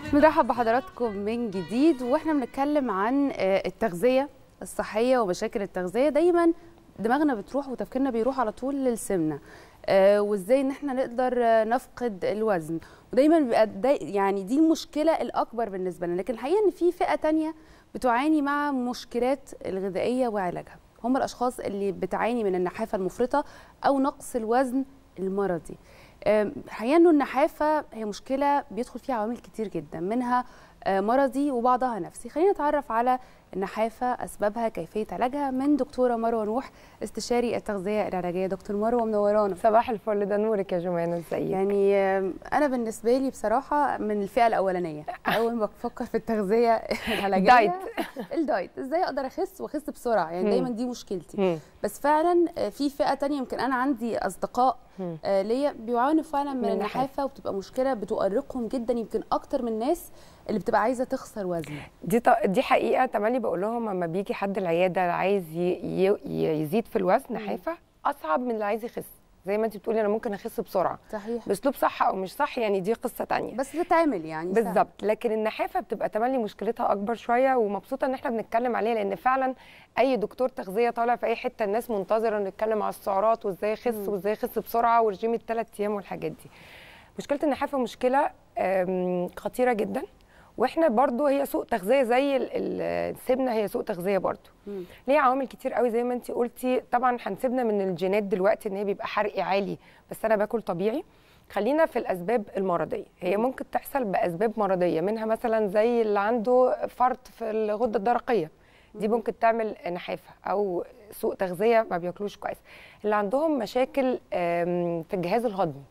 بنرحب بحضراتكم من جديد واحنا بنتكلم عن آه، التغذيه الصحيه ومشاكل التغذيه دايما دماغنا بتروح وتفكيرنا بيروح على طول للسمنه آه، وازاي ان احنا نقدر آه، نفقد الوزن ودايما بيبقى دا يعني دي المشكله الاكبر بالنسبه لنا لكن الحقيقه ان في فئه تانية بتعاني مع مشكلات الغذائيه وعلاجها هم الاشخاص اللي بتعاني من النحافه المفرطه او نقص الوزن المرضي آم، الحقيقه انه النحافه هي مشكله بيدخل فيها عوامل كتير جدا منها آه، مرضي وبعضها نفسي خلينا نتعرف على النحافه اسبابها كيفيه علاجها من دكتوره مروه نوح استشاري التغذيه العلاجيه دكتور مروه منورانا صباح الفل ده نورك يا جمانة ازيك يعني آم، انا بالنسبه لي بصراحه من الفئه الاولانيه اول ما بفكر في التغذيه العلاجيه دايت. الدايت ازاي اقدر اخس واخس بسرعه يعني مم. دايما دي مشكلتي مم. بس فعلا آه، في فئه تانية يمكن انا عندي اصدقاء مم. آه، ليا بيعانوا فعلا من من النحافه وبتبقى مشكله بتؤرقهم جدا يمكن اكتر من الناس اللي بتبقى عايزه تخسر وزن دي ط... دي حقيقه تملي بقول لهم لما بيجي حد العياده عايز ي... ي... ي- يزيد في الوزن نحافه اصعب من اللي عايز يخس زي ما انت بتقولي انا ممكن اخس بسرعه صحيح باسلوب صح او مش صح يعني دي قصه تانية بس تتعمل يعني سهل. بالظبط لكن النحافه بتبقى تملي مشكلتها اكبر شويه ومبسوطه ان احنا بنتكلم عليها لان فعلا اي دكتور تغذيه طالع في اي حته الناس منتظره نتكلم على السعرات وازاي يخس وازاي يخس بسرعه ورجيم الثلاث ايام والحاجات دي مشكله النحافه مشكله آم، خطيره جدا واحنا برضو هي سوء تغذيه زي ال- ال- السمنه هي سوء تغذيه برضو مم. ليها عوامل كتير قوي زي ما انت قلتي طبعا هنسيبنا من الجينات دلوقتي ان هي بيبقى حرقي عالي بس انا باكل طبيعي خلينا في الاسباب المرضيه هي ممكن تحصل باسباب مرضيه منها مثلا زي اللي عنده فرط في الغده الدرقيه دي ممكن تعمل نحافه او سوء تغذيه ما بياكلوش كويس اللي عندهم مشاكل آم، في الجهاز الهضمي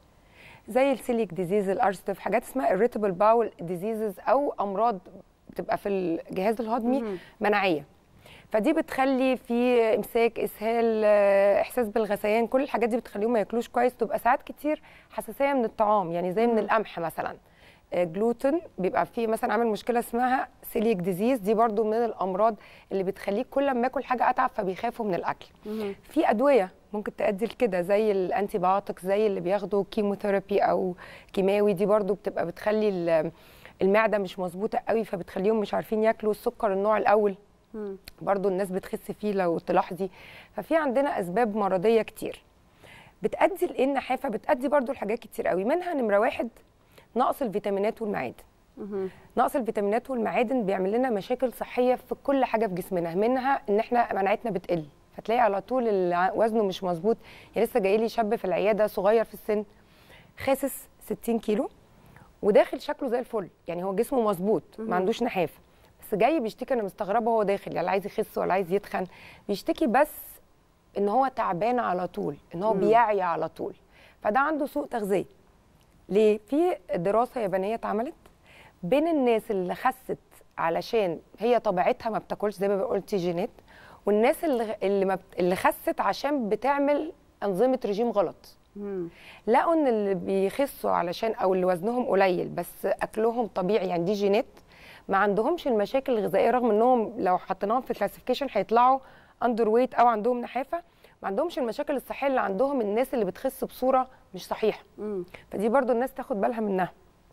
زي السيليك ديزيز الارستف حاجات اسمها irritable bowel diseases او امراض بتبقى في الجهاز الهضمي مم. مناعيه فدي بتخلي في امساك اسهال آه، احساس بالغثيان كل الحاجات دي بتخليهم ما ياكلوش كويس تبقى ساعات كتير حساسيه من الطعام يعني زي من القمح مثلا آه، جلوتين بيبقى فيه مثلا عامل مشكله اسمها سيليك ديزيز دي برضو من الامراض اللي بتخليك كل ما اكل حاجه اتعب فبيخافوا من الاكل مم. في ادويه ممكن تؤدي لكده زي الانتي بايوتكس زي اللي بياخدوا كيموثيرابي او كيماوي دي برضو بتبقى بتخلي ال- المعده مش مظبوطه قوي فبتخليهم مش عارفين ياكلوا السكر النوع الاول مم. برضو الناس بتخس فيه لو تلاحظي ففي عندنا اسباب مرضيه كتير بتأدي لايه النحافه بتأدي برضو لحاجات كتير قوي منها نمره واحد نقص الفيتامينات والمعادن مم. نقص الفيتامينات والمعادن بيعمل لنا مشاكل صحيه في كل حاجه في جسمنا منها ان احنا مناعتنا بتقل فتلاقي على طول اللي وزنه مش مظبوط يعني لسه جاي لي شاب في العياده صغير في السن خاسس 60 كيلو وداخل شكله زي الفل يعني هو جسمه مظبوط ما عندوش نحافه بس جاي بيشتكي انا مستغربه هو داخل يعني لا عايز يخس ولا عايز يتخن بيشتكي بس ان هو تعبان على طول ان هو مم. بيعيا على طول فده عنده سوء تغذيه ليه في دراسه يابانيه اتعملت بين الناس اللي خست علشان هي طبيعتها ما بتاكلش زي ما قلتي جينات والناس اللي اللي, ما بت... اللي خست عشان بتعمل انظمه رجيم غلط مم. لقوا ان اللي بيخسوا علشان او اللي وزنهم قليل بس اكلهم طبيعي يعني دي جينات ما عندهمش المشاكل الغذائيه رغم انهم لو حطيناهم في كلاسيفيكيشن هيطلعوا اندر ويت او عندهم نحافه ما عندهمش المشاكل الصحيه اللي عندهم الناس اللي بتخس بصوره مش صحيحه مم. فدي برضو الناس تاخد بالها منها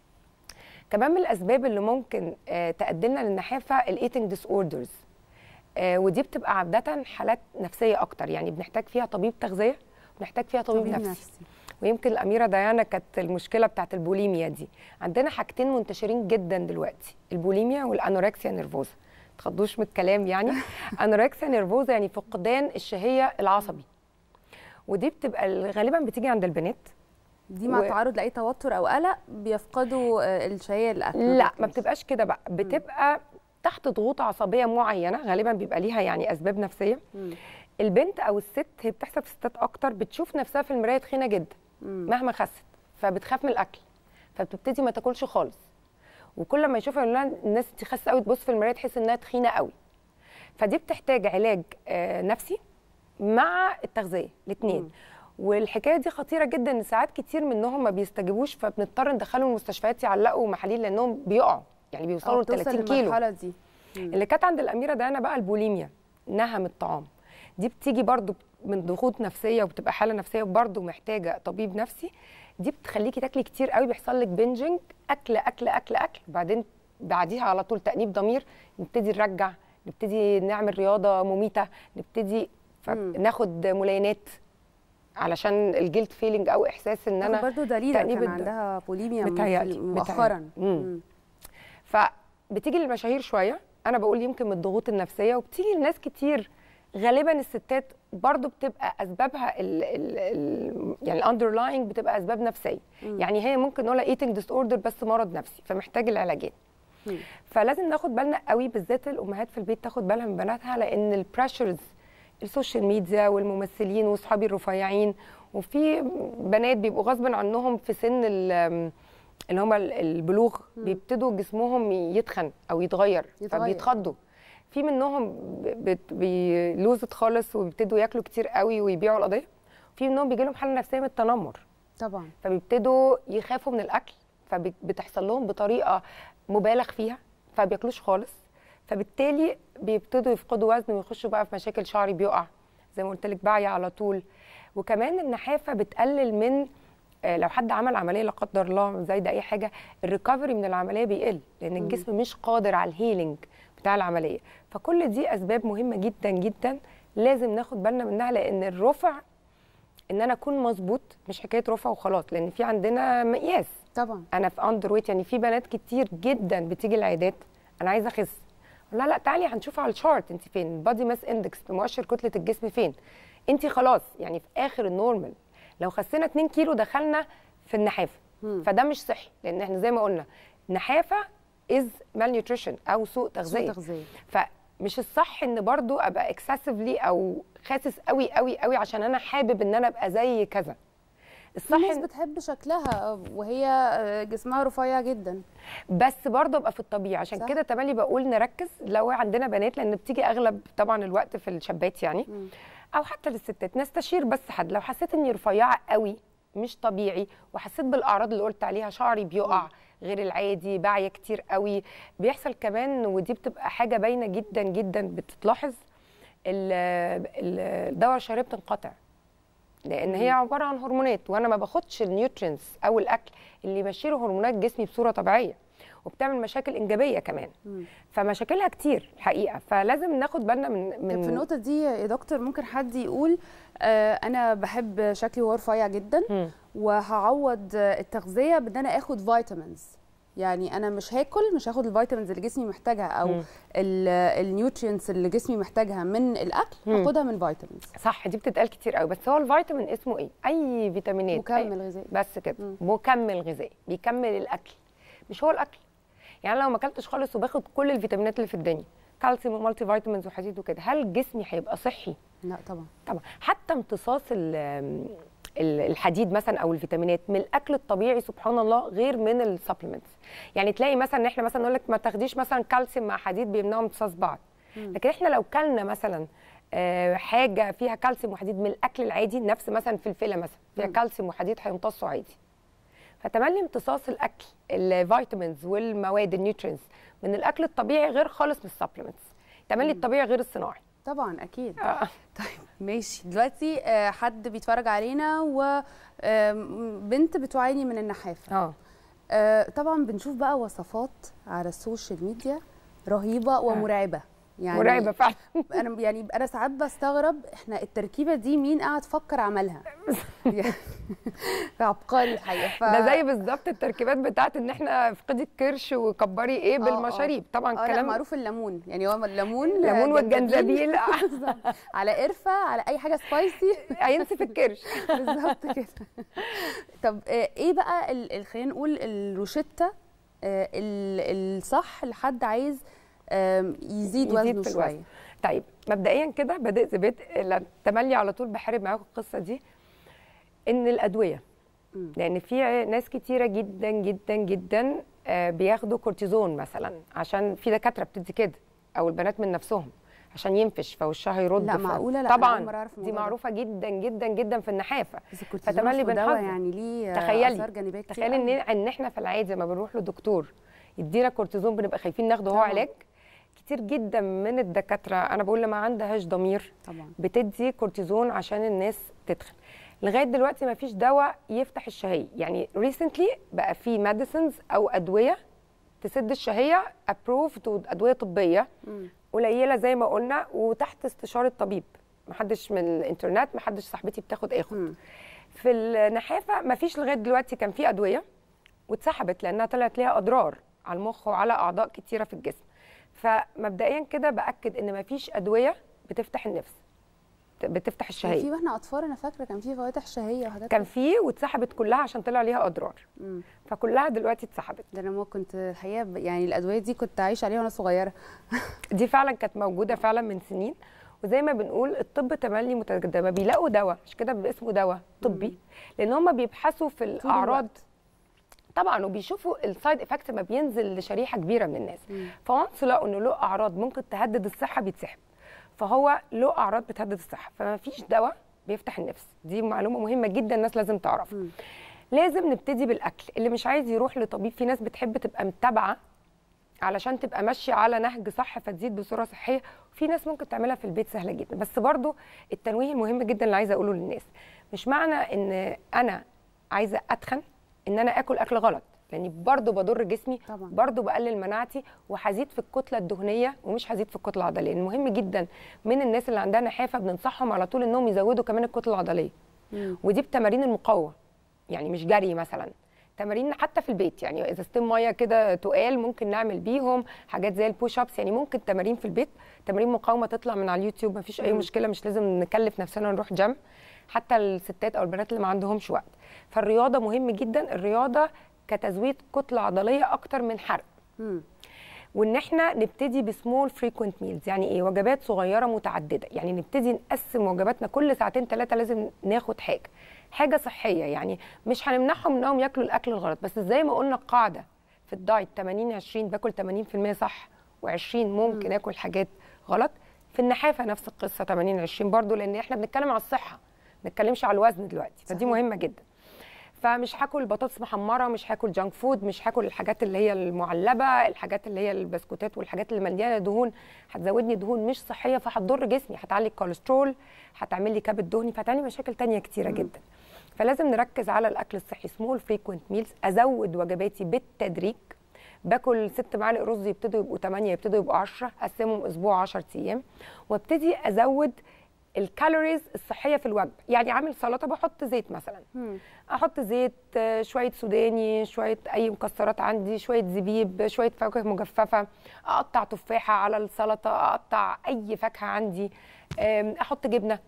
كمان من الاسباب اللي ممكن آه، تؤدي لنا للنحافه الايتنج ديس اوردرز ودي بتبقى عاده حالات نفسيه اكتر يعني بنحتاج فيها طبيب تغذيه بنحتاج فيها طبيب, طبيب نفسي. نفسي ويمكن الاميره ديانا كانت المشكله بتاعت البوليميا دي عندنا حاجتين منتشرين جدا دلوقتي البوليميا والانوركسيا نيرفوزا تخضوش من الكلام يعني انوركسيا نيرفوزا يعني فقدان الشهيه العصبي ودي بتبقى غالبا بتيجي عند البنات دي مع و- تعرض لاي توتر او قلق بيفقدوا آه، الشهيه الاكل لا ما بياكلوش. بتبقاش كده بقى بتبقى تحت ضغوط عصبيه معينه غالبا بيبقى ليها يعني اسباب نفسيه مم. البنت او الست هي بتحصل في الستات اكتر بتشوف نفسها في المرايه تخينه جدا مم. مهما خست فبتخاف من الاكل فبتبتدي ما تاكلش خالص وكل ما يشوفها يقول لها الناس دي خاسه قوي تبص في المرايه تحس انها تخينه قوي فدي بتحتاج علاج آه، نفسي مع التغذيه الاثنين مم. والحكايه دي خطيره جدا ان ساعات كتير منهم ما بيستجيبوش فبنضطر ندخلهم المستشفيات يعلقوا محاليل لانهم بيقعوا يعني أو بيوصلوا ل بتوصل 30 كيلو للمرحلة دي مم. اللي كانت عند الاميره ديانا بقى البوليميا نهم الطعام دي بتيجي برضو من ضغوط نفسيه وبتبقى حاله نفسيه برضو محتاجه طبيب نفسي دي بتخليكي تاكلي كتير قوي بيحصل لك بنجنج اكل اكل اكل اكل وبعدين بعديها على طول تانيب ضمير نبتدي نرجع نبتدي نعمل رياضه مميته نبتدي مم. ناخد ملينات علشان الجلد فيلينج او احساس ان انا برضه دليلة تأنيب كان الض- عندها بوليميا متهيألي- في- مؤخرا متهيألي. مم. فبتيجي للمشاهير شويه انا بقول يمكن من الضغوط النفسيه وبتيجي لناس كتير غالبا الستات برضو بتبقى اسبابها ال ال ال يعني الاندرلاينج بتبقى اسباب نفسيه مم. يعني هي ممكن نقولها ايتنج ديس اوردر بس مرض نفسي فمحتاج العلاجين مم. فلازم ناخد بالنا قوي بالذات الامهات في البيت تاخد بالها من بناتها لان البريشرز السوشيال ميديا والممثلين واصحابي الرفيعين وفي بنات بيبقوا غصب عنهم في سن ال- اللي هم البلوغ مم. بيبتدوا جسمهم يتخن او يتغير, يتغير. فبيتخضوا في منهم بت- بيلوزت خالص وبيبتدوا ياكلوا كتير قوي ويبيعوا القضيه في منهم بيجي لهم حاله نفسيه من التنمر طبعا فبيبتدوا يخافوا من الاكل فبتحصل لهم بطريقه مبالغ فيها فبياكلوش خالص فبالتالي بيبتدوا يفقدوا وزن ويخشوا بقى في مشاكل شعري بيقع زي ما قلت لك بعيا على طول وكمان النحافه بتقلل من آه، لو حد عمل عمليه لا قدر الله زي ده اي حاجه الريكفري من العمليه بيقل لان الجسم مش قادر على الهيلينج بتاع العمليه فكل دي اسباب مهمه جدا جدا لازم ناخد بالنا منها لان الرفع ان انا اكون مظبوط مش حكايه رفع وخلاص لان في عندنا مقياس طبعا انا في اندر ويت يعني في بنات كتير جدا بتيجي العيادات انا عايزه اخس لا لا تعالي هنشوف على الشارت انت فين بادي ماس اندكس بمؤشر كتله الجسم فين انت خلاص يعني في اخر النورمال لو خسينا 2 كيلو دخلنا في النحافه مم. فده مش صحي لان احنا زي ما قلنا نحافه از مال نيوتريشن او سوء سوء تغذيه تغذيه فمش الصح ان برضو ابقى اكسسفلي او خاسس قوي قوي قوي عشان انا حابب ان انا ابقى زي كذا في الصح ناس إن بتحب شكلها وهي آه، جسمها رفيع جدا بس برضه ابقى في الطبيعي عشان صح. كده تملي بقول نركز لو عندنا بنات لان بتيجي اغلب طبعا الوقت في الشابات يعني مم. او حتى للستات نستشير بس حد لو حسيت اني رفيعه قوي مش طبيعي وحسيت بالاعراض اللي قلت عليها شعري بيقع غير العادي بعيا كتير قوي بيحصل كمان ودي بتبقى حاجه باينه جدا جدا بتتلاحظ ال- ال- الدواء الشهريه بتنقطع لان هي عباره عن هرمونات وانا ما باخدش النيوترينز او الاكل اللي يمشي له هرمونات جسمي بصوره طبيعيه وبتعمل مشاكل انجابيه كمان مم. فمشاكلها كتير الحقيقه فلازم ناخد بالنا من طب من في النقطة دي يا دكتور ممكن حد يقول آه أنا بحب شكلي وهو رفيع جدا مم. وهعوض آه، التغذية بإن أنا آخد فيتامينز يعني أنا مش هاكل مش هاخد الفيتامينز اللي جسمي محتاجها أو مم. النيوترينتس اللي جسمي محتاجها من الأكل مم. هاخدها من فيتامينز صح دي بتتقال كتير قوي بس هو الفيتامين اسمه ايه اي فيتامينات مكمل أي- غذائي بس كده مم. مكمل غذائي بيكمل الاكل مش هو الاكل يعني لو ما اكلتش خالص وباخد كل الفيتامينات اللي في الدنيا كالسيوم ومالتي فيتامينز وحديد وكده هل جسمي هيبقى صحي لا طبعا طبعا حتى امتصاص ال- ال- الحديد مثلا او الفيتامينات من الاكل الطبيعي سبحان الله غير من السبلمنتس يعني تلاقي مثلا ان احنا مثلا نقول لك ما تاخديش مثلا كالسيوم مع حديد بيمنعوا امتصاص بعض مم. لكن احنا لو كلنا مثلا آه، حاجه فيها كالسيوم وحديد من الاكل العادي نفس مثلا فلفله مثلا فيها مم. كالسيوم وحديد هيمتصوا عادي فتملي امتصاص الاكل الفيتامينز والمواد النيوترينز من الاكل الطبيعي غير خالص من السبلمنتس تملي الطبيعي غير الصناعي طبعا أكيد آه. طيب ماشي دلوقتي آه، حد بيتفرج علينا وبنت بتعاني من النحافة اه آه، طبعا بنشوف بقى وصفات على السوشيال ميديا رهيبه ومرعبه يعني مرعبه فعلا انا يعني انا ساعات بستغرب احنا التركيبه دي مين قاعد فكر عملها يعني عبقري الحقيقه ف... ده زي بالظبط التركيبات بتاعت ان احنا افقدي الكرش وكبري ايه آه، بالمشاريب طبعا اه لا كلام معروف الليمون يعني هو الليمون الليمون والجنزبيل على قرفه على اي حاجه سبايسي هينسف الكرش بالظبط كده طب آه، ايه بقى ال- ال- خلينا نقول الروشته آه، ال- الصح لحد عايز آم، يزيد يزيد وزنه في الوزن. شويه طيب مبدئيا كده بدات بدء التملي على طول بحارب معاكم القصه دي ان الادويه مم. لان في ناس كتيره جدا جدا جدا آه، بياخدوا كورتيزون مثلا عشان في دكاتره بتدي كده او البنات من نفسهم عشان ينفش فوشها يرد لا ف- معقولة؟ لا، أنا طبعا أول مرة أعرف دي الموضوع ده. معروفه جدا جدا جدا في النحافه بس الكورتيزون فتملي أصله دواء بنحذر. يعني ليه تخيلي اثار جانبيه كتير تخيلي ان قوي. ان احنا في العادي لما بنروح لدكتور يدينا كورتيزون بنبقى خايفين ناخده هو طبعاً. علاج كتير جدا من الدكاتره انا بقول اللي ما عندهاش ضمير طبعا بتدي كورتيزون عشان الناس تتخن لغايه دلوقتي ما فيش دواء يفتح الشهيه يعني ريسنتلي بقى في ميديسنز او ادويه تسد الشهيه ابروفد ادويه طبيه مم. قليله زي ما قلنا وتحت استشاره طبيب محدش من الانترنت محدش صاحبتي بتاخد اخد مم. في النحافه مفيش لغايه دلوقتي كان في ادويه واتسحبت لانها طلعت ليها اضرار على المخ وعلى اعضاء كتيره في الجسم فمبدئيا كده باكد ان مفيش ادويه بتفتح النفس بتفتح كان الشهيه في واحنا اطفال انا فاكره كان في فواتح شهيه وحاجات كان كده. في واتسحبت كلها عشان طلع ليها اضرار مم. فكلها دلوقتي اتسحبت ده انا ما كنت الحقيقه ب- يعني الادويه دي كنت عايشه عليها وانا صغيره دي فعلا كانت موجوده فعلا من سنين وزي ما بنقول الطب تملي متجدد ما بيلاقوا دواء مش كده بيبقى اسمه دواء طبي لان هم بيبحثوا في طول الاعراض الوقت. طبعا وبيشوفوا السايد افكت ما بينزل لشريحه كبيره من الناس مم. فوانس لقوا انه له اعراض ممكن تهدد الصحه بيتسحب فهو له اعراض بتهدد الصحه فما فيش دواء بيفتح النفس دي معلومه مهمه جدا الناس لازم تعرفها مم. لازم نبتدي بالاكل اللي مش عايز يروح لطبيب في ناس بتحب تبقى متابعه علشان تبقى ماشيه على نهج صح فتزيد بصوره صحيه وفي ناس ممكن تعملها في البيت سهله جدا بس برضو التنويه المهم جدا اللي عايزه اقوله للناس مش معنى ان انا عايزه اتخن ان انا اكل اكل غلط لاني برضو بضر جسمي طبعا. برضو بقلل مناعتي وهزيد في الكتله الدهنيه ومش هزيد في الكتله العضليه لان مهم جدا من الناس اللي عندها نحافه بننصحهم على طول انهم يزودوا كمان الكتله العضليه مم. ودي بتمارين المقاومه يعني مش جري مثلا تمارين حتى في البيت يعني ازازتين ميه كده تقال ممكن نعمل بيهم حاجات زي البوش ابس يعني ممكن تمارين في البيت تمارين مقاومه تطلع من على اليوتيوب مفيش اي مم. مشكله مش لازم نكلف نفسنا نروح جيم حتى الستات او البنات اللي ما عندهمش وقت فالرياضه مهم جدا الرياضه كتزويد كتله عضليه اكتر من حرق مم. وان احنا نبتدي بسمول فريكوينت ميلز يعني ايه وجبات صغيره متعدده يعني نبتدي نقسم وجباتنا كل ساعتين ثلاثه لازم ناخد حاجه حاجه صحيه يعني مش هنمنعهم انهم ياكلوا الاكل الغلط بس زي ما قلنا القاعده في الدايت 80 20 باكل 80% صح و20 ممكن اكل حاجات غلط في النحافه نفس القصه 80 20 برضو لان احنا بنتكلم على الصحه ما بنتكلمش على الوزن دلوقتي فدي صحيح. مهمه جدا فمش هاكل بطاطس محمره مش هاكل جانك فود مش هاكل الحاجات اللي هي المعلبه الحاجات اللي هي البسكوتات والحاجات اللي مليانه دهون هتزودني دهون مش صحيه فهتضر جسمي هتعلي الكوليسترول هتعمل لي كبد دهني فهتعمل لي مشاكل تانية كتيره جدا فلازم نركز على الاكل الصحي سمول فريكوينت ميلز ازود وجباتي بالتدريج باكل ست معالق رز يبتدوا يبقوا 8 يبتدوا يبقوا 10 اقسمهم اسبوع 10 ايام وابتدي ازود الكالوريز الصحيه في الوجبه يعني عامل سلطه بحط زيت مثلا مم. احط زيت آه، شويه سوداني شويه اي مكسرات عندي شويه زبيب شويه فواكه مجففه اقطع تفاحه على السلطه اقطع اي فاكهه عندي آم، احط جبنه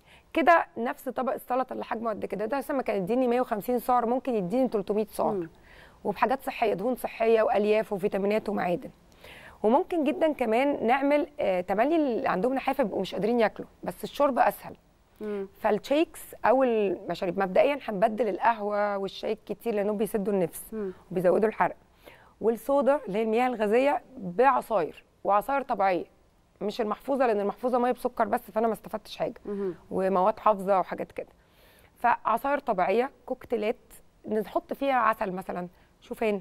كده نفس طبق السلطه اللي حجمه قد كده ده مثلا كان يديني 150 سعر ممكن يديني 300 سعر مم. وبحاجات صحيه دهون صحيه والياف وفيتامينات ومعادن وممكن جدا كمان نعمل آه، تملي اللي عندهم نحافه بيبقوا مش قادرين ياكلوا بس الشرب اسهل مم. فالشيكس او المشاريب مبدئيا هنبدل القهوه والشاي كتير لانهم بيسدوا النفس مم. وبيزودوا الحرق والصودا اللي هي المياه الغازيه بعصاير وعصاير طبيعيه مش المحفوظه لان المحفوظه ميه بسكر بس فانا ما استفدتش حاجه مم. ومواد حافظه وحاجات كده فعصاير طبيعيه كوكتيلات نحط فيها عسل مثلا شوفان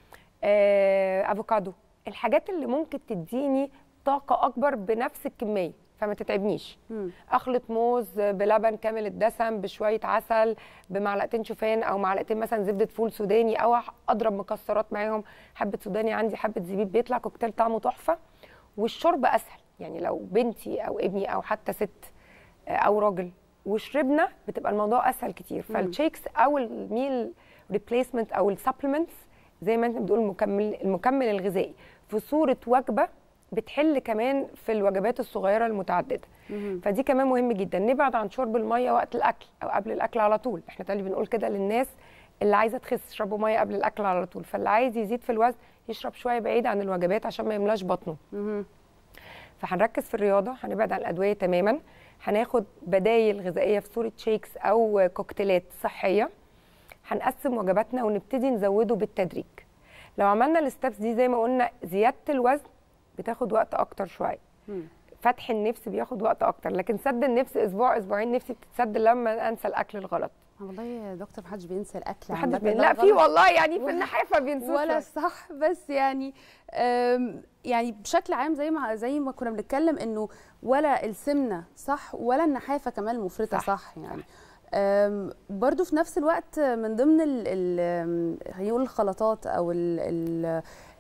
آه، افوكادو الحاجات اللي ممكن تديني طاقه اكبر بنفس الكميه فما تتعبنيش مم. اخلط موز بلبن كامل الدسم بشويه عسل بمعلقتين شوفان او معلقتين مثلا زبده فول سوداني او اضرب مكسرات معاهم حبه سوداني عندي حبه زبيب بيطلع كوكتيل طعمه تحفه والشرب اسهل يعني لو بنتي او ابني او حتى ست او راجل وشربنا بتبقى الموضوع اسهل كتير فالشيكس او الميل ريبليسمنت او السبلمنتس زي ما انت بتقول المكمل المكمل الغذائي في صوره وجبه بتحل كمان في الوجبات الصغيره المتعدده مم. فدي كمان مهم جدا نبعد عن شرب الميه وقت الاكل او قبل الاكل على طول احنا تاني بنقول كده للناس اللي عايزه تخس يشربوا ميه قبل الاكل على طول فاللي عايز يزيد في الوزن يشرب شويه بعيد عن الوجبات عشان ما يملاش بطنه مم. فهنركز في الرياضه هنبعد عن الادويه تماما هناخد بدايل غذائيه في صوره شيكس او كوكتيلات صحيه هنقسم وجباتنا ونبتدي نزوده بالتدريج لو عملنا الستبس دي زي ما قلنا زياده الوزن بتاخد وقت اكتر شويه مم. فتح النفس بياخد وقت اكتر لكن سد النفس اسبوع اسبوعين نفسي بتتسد لما انسى الاكل الغلط والله يا دكتور محدش بينسى الاكل محدش عامة، بي... ده لا في غلط. والله يعني في النحافه بينسوا ولا صح بس يعني أم، يعني بشكل عام زي ما زي ما كنا بنتكلم انه ولا السمنه صح ولا النحافه كمان المفرطه صح، صح, صح يعني أم، برضو في نفس الوقت من ضمن ال- ال- أم، خلينا نقول الخلطات او ال ال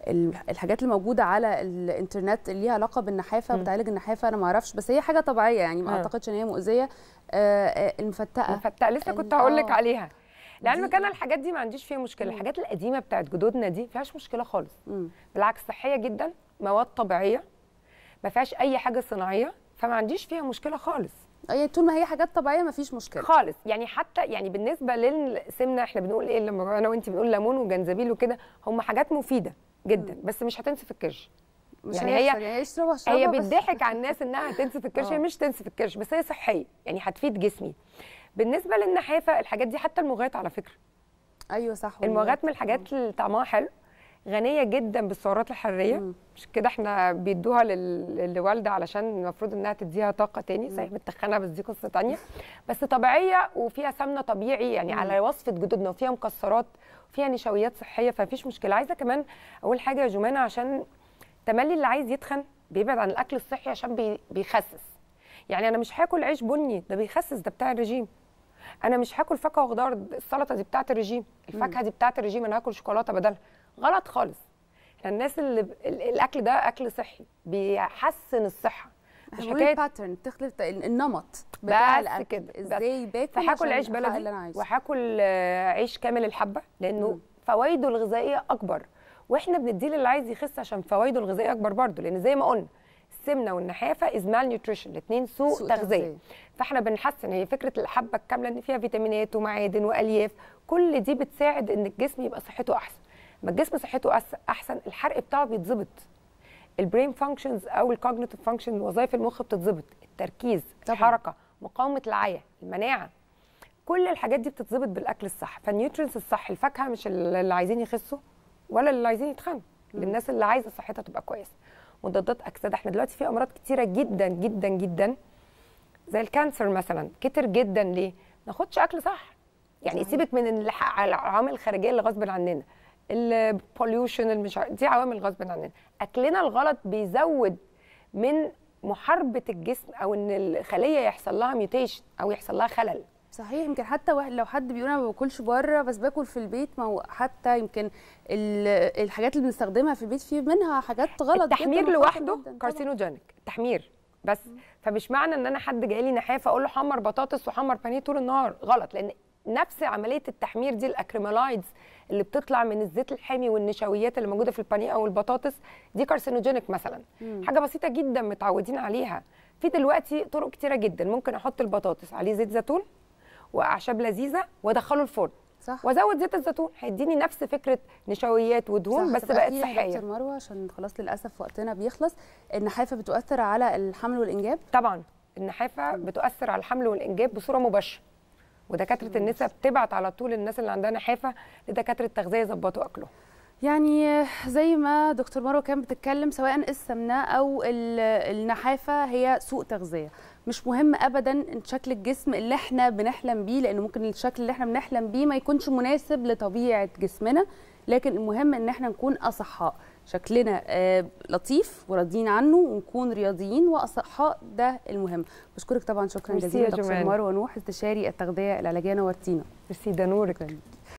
ال- الحاجات الموجوده على الانترنت اللي ليها علاقه بالنحافه مم. بتعالج النحافه انا ما اعرفش بس هي حاجه طبيعيه يعني ما آه. اعتقدش ان هي مؤذيه آه، آه، المفتقه مفتقه لسه كنت ال- هقول لك آه. عليها لعلمك دي- انا الحاجات دي ما عنديش فيها مشكله مم. الحاجات القديمه بتاعت جدودنا دي ما فيهاش مشكله خالص مم. بالعكس صحيه جدا مواد طبيعيه ما فيهاش اي حاجه صناعيه فما عنديش فيها مشكله خالص يعني طول ما هي حاجات طبيعيه ما فيش مشكله خالص يعني حتى يعني بالنسبه للسمنه احنا بنقول ايه لما انا وانت بنقول ليمون وجنزبيل وكده هم حاجات مفيده جدا بس مش هتنسف الكرش مش يعني هي- هيحصل، يعني اشربها هي اشربها بس- بتضحك على الناس انها هتنسف الكرش هي آه. مش تنسف الكرش بس هي صحيه يعني هتفيد جسمي بالنسبه للنحافه الحاجات دي حتى المغات على فكره ايوه صح والله. المغات من الحاجات اللي طعمها حلو غنيه جدا بالسعرات الحراريه مم. مش كده احنا بيدوها لل- للوالده علشان المفروض انها تديها طاقه تاني صحيح بتخنها بس دي قصه تانية بس طبيعيه وفيها سمنه طبيعي يعني مم. على وصفه جدودنا وفيها مكسرات وفيها نشويات صحيه فمفيش مشكله عايزه كمان اقول حاجه يا جمانه عشان تملي اللي عايز يتخن بيبعد عن الاكل الصحي عشان بي- بيخسس يعني انا مش هاكل عيش بني ده بيخسس ده بتاع الرجيم انا مش هاكل فاكهه وخضار السلطه دي بتاعه الرجيم الفاكهه دي بتاعه الرجيم انا هاكل شوكولاته بدلها غلط خالص الناس اللي ب... ال- الاكل ده اكل صحي بيحسن الصحه مش هنقول حكايه الباترن تخلف النمط بتاع بس الاكل كده، بس. ازاي باكل فهاكل عشان عيش أحقق بلدي اللي انا عايزه وهاكل آه، عيش كامل الحبه لانه مم. فوائده الغذائيه اكبر واحنا بنديه للي عايز يخس عشان فوائده الغذائيه اكبر برضه لان زي ما قلنا السمنه والنحافه از مال نيوتريشن الاثنين سوء, سوء تغذيه تغذية. فاحنا بنحسن هي فكره الحبه الكامله ان فيها فيتامينات ومعادن والياف كل دي بتساعد ان الجسم يبقى صحته احسن لما الجسم صحته أس- احسن الحرق بتاعه بيتظبط البرين فانكشنز او الكوجنيتيف فانكشن وظائف المخ بتتظبط التركيز طبعاً. الحركه مقاومه العيا المناعه كل الحاجات دي بتتظبط بالاكل الصح فالنيوترينز الصح الفاكهه مش اللي عايزين يخسوا ولا اللي عايزين يتخنوا للناس اللي عايزه صحتها تبقى كويسه مضادات اكسده احنا دلوقتي في امراض كتيره جدا جدا جدا زي الكانسر مثلا كتر جدا ليه ما ناخدش اكل صح يعني صحيح. سيبك من الح- العوامل الخارجيه اللي غصب عننا البوليوشن المش عارف- دي عوامل غصب عننا اكلنا الغلط بيزود من محاربه الجسم او ان الخليه يحصل لها ميوتيشن او يحصل لها خلل صحيح يمكن حتى واحد لو حد بيقول انا ما باكلش بره بس باكل في البيت ما هو حتى يمكن ال- الحاجات اللي بنستخدمها في البيت في منها حاجات غلط التحمير جدا لوحده وخطر جداً طبعاً. كارسينوجينيك التحمير بس فمش معنى ان انا حد جاي لي نحافه اقول له حمر بطاطس وحمر بانيه طول النهار غلط لان نفس عمليه التحمير دي الاكريمالايدز اللي بتطلع من الزيت الحامي والنشويات اللي موجوده في البانيه او البطاطس دي كارسينوجينيك مثلا مم. حاجه بسيطه جدا متعودين عليها في دلوقتي طرق كتيره جدا ممكن احط البطاطس عليه زيت زيتون واعشاب لذيذه وادخله الفرن صح وازود زيت الزيتون هيديني نفس فكره نشويات ودهون صح. بس طب بقت أخيراً يا صحيه دكتور مروه عشان خلاص للاسف وقتنا بيخلص النحافه بتؤثر على الحمل والانجاب طبعا النحافه بتؤثر على الحمل والانجاب بصوره مباشره ودكاتره النساء بتبعت على طول الناس اللي عندها نحافه لدكاتره التغذيه يظبطوا اكلهم يعني زي ما دكتور مروه كانت بتتكلم سواء السمنه او ال- النحافه هي سوء تغذيه مش مهم ابدا إن شكل الجسم اللي احنا بنحلم بيه لان ممكن الشكل اللي احنا بنحلم بيه ما يكونش مناسب لطبيعه جسمنا لكن المهم ان احنا نكون اصحاء شكلنا آه، لطيف وراضيين عنه ونكون رياضيين واصحاء ده المهم بشكرك طبعا شكرا ميرسي جزيلا يا دكتور جمال. مروه نوح استشاري التغذيه العلاجيه نورتينا ميرسي ده نورك